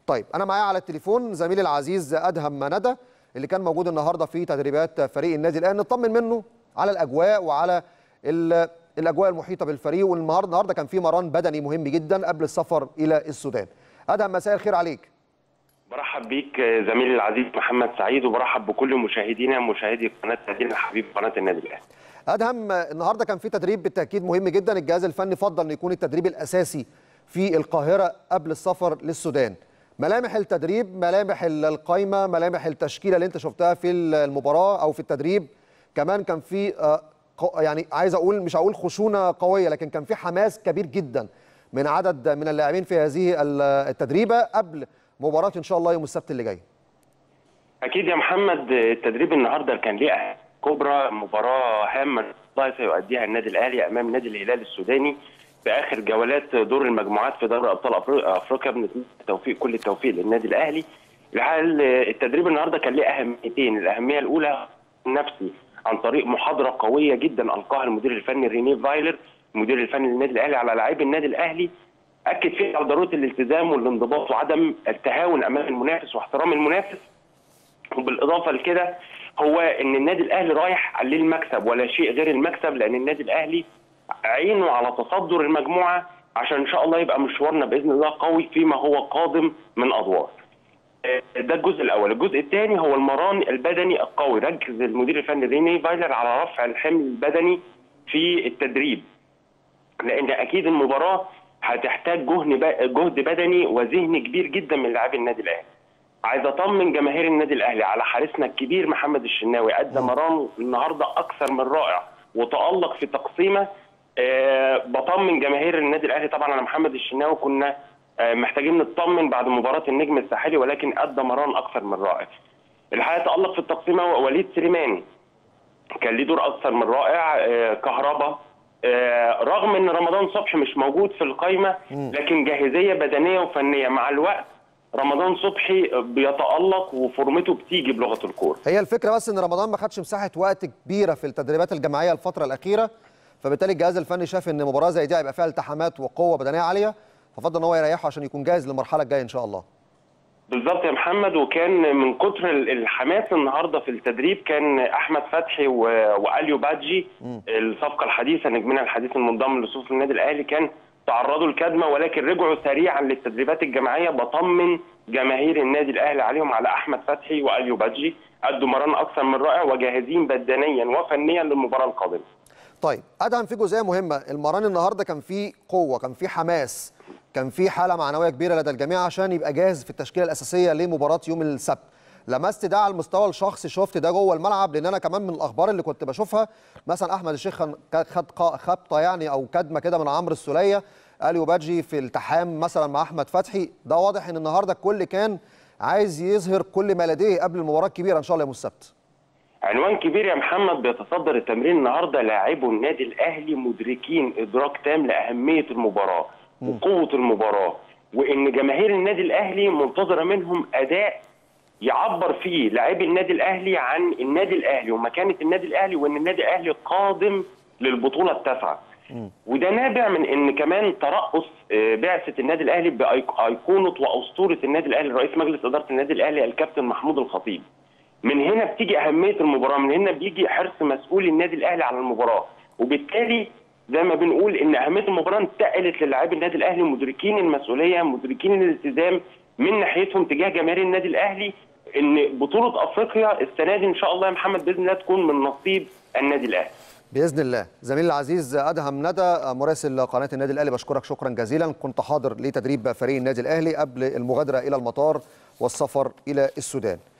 طيب انا معايا على التليفون زميلي العزيز ادهم ندى اللي كان موجود النهارده في تدريبات فريق النادي الاهلي نطمن منه على الاجواء وعلى ال- الاجواء المحيطه بالفريق والنهارده النهارده كان في مران بدني مهم جدا قبل السفر الى السودان ادهم مساء الخير عليك برحب بيك زميلي العزيز محمد سعيد وبرحب بكل مشاهدينا مشاهدي قناه نادينا الحبيب قناه النادي الاهلي. ادهم النهارده كان في تدريب بالتاكيد مهم جدا الجهاز الفني فضل ان يكون التدريب الاساسي في القاهره قبل السفر للسودان ملامح التدريب ملامح القايمه ملامح التشكيله اللي انت شفتها في المباراه او في التدريب كمان كان في آه، ق- يعني عايز اقول مش هقول خشونه قويه لكن كان في حماس كبير جدا من عدد من اللاعبين في هذه ال- التدريبه قبل مباراه ان شاء الله يوم السبت اللي جاي اكيد يا محمد التدريب النهارده كان ليه أهمية كبرى مباراه هامه والله سيؤديها النادي الاهلي امام نادي الهلال السوداني في اخر جولات دور المجموعات في دوري ابطال أفري- افريقيا بنتمنى التوفيق كل التوفيق للنادي الاهلي الحال التدريب النهارده كان ليه اهميتين الاهميه الاولى النفسي عن طريق محاضره قويه جدا القاها المدير الفني ريني فايلر المدير الفني للنادي الاهلي على لاعبي النادي الاهلي اكد فيها على ضروره الالتزام والانضباط وعدم التهاون امام المنافس واحترام المنافس وبالاضافه لكده هو ان النادي الاهلي رايح للمكسب ولا شيء غير المكسب لان النادي الاهلي عينه على تصدر المجموعه عشان ان شاء الله يبقى مشوارنا باذن الله قوي فيما هو قادم من ادوار. آه، ده الجزء الاول، الجزء الثاني هو المران البدني القوي، ركز المدير الفني ريني فايلر على رفع الحمل البدني في التدريب. لان اكيد المباراه هتحتاج جهد جهد بدني وذهني كبير جدا من لاعبي النادي الاهلي. عايز اطمن جماهير النادي الاهلي على حارسنا الكبير محمد الشناوي ادى مران النهارده اكثر من رائع وتالق في تقسيمه آه بطمن جماهير النادي الاهلي طبعا على محمد الشناوي كنا آه محتاجين نطمن بعد مباراه النجم الساحلي ولكن ادى مران اكثر من رائع. الحقيقه تالق في التقسيمه وليد سليماني كان ليه دور اكثر من رائع آه كهربا آه رغم ان رمضان صبحي مش موجود في القائمه لكن جاهزيه بدنيه وفنيه مع الوقت رمضان صبحي بيتالق وفورمته بتيجي بلغه الكوره هي الفكره بس ان رمضان ما خدش مساحه وقت كبيره في التدريبات الجماعيه الفتره الاخيره فبالتالي الجهاز الفني شاف ان مباراه زي دي هيبقى فيها التحامات وقوه بدنيه عاليه ففضل ان هو يريحه عشان يكون جاهز للمرحله الجايه ان شاء الله بالظبط يا محمد وكان من كتر ال- الحماس النهارده في التدريب كان احمد فتحي و- واليو بادجي الصفقه الحديثه نجمنا الحديث المنضم لصفوف النادي الاهلي كان تعرضوا لكدمه ولكن رجعوا سريعا للتدريبات الجماعيه بطمن جماهير النادي الاهلي عليهم على احمد فتحي واليو بادجي ادوا مران اكثر من رائع وجاهزين بدنيا وفنيا للمباراه القادمه طيب ادهم في جزئيه مهمه المران النهارده كان فيه قوه كان فيه حماس كان فيه حاله معنويه كبيره لدى الجميع عشان يبقى جاهز في التشكيله الاساسيه لمباراه يوم السبت لمست ده على المستوى الشخصي شفت ده جوه الملعب لان انا كمان من الاخبار اللي كنت بشوفها مثلا احمد الشيخ كان خد قا- خبطه يعني او كدمه كده من عمرو السوليه اليو بادجي في التحام مثلا مع احمد فتحي ده واضح ان النهارده الكل كان عايز يظهر كل ما لديه قبل المباراه الكبيره ان شاء الله يوم السبت عنوان كبير يا محمد بيتصدر التمرين النهارده لاعبو النادي الاهلي مدركين ادراك تام لاهميه المباراه وقوه المباراه وان جماهير النادي الاهلي منتظره منهم اداء يعبر فيه لاعبي النادي الاهلي عن النادي الاهلي ومكانه النادي الاهلي وان النادي الاهلي قادم للبطوله التاسعه وده نابع من ان كمان ترأس آه، بعثه النادي الاهلي بايقونه واسطوره النادي الاهلي رئيس مجلس اداره النادي الاهلي الكابتن محمود الخطيب من هنا بتيجي اهميه المباراه من هنا بيجي حرص مسؤولي النادي الاهلي على المباراه وبالتالي زي ما بنقول ان اهميه المباراه انتقلت للاعبي النادي الاهلي مدركين المسؤوليه مدركين الالتزام من ناحيتهم تجاه جماهير النادي الاهلي ان بطوله افريقيا السنه دي ان شاء الله يا محمد باذن الله تكون من نصيب النادي الاهلي باذن الله زميلي العزيز ادهم ندى مراسل قناه النادي الاهلي بشكرك شكرا جزيلا كنت حاضر لتدريب فريق النادي الاهلي قبل المغادره الى المطار والسفر الى السودان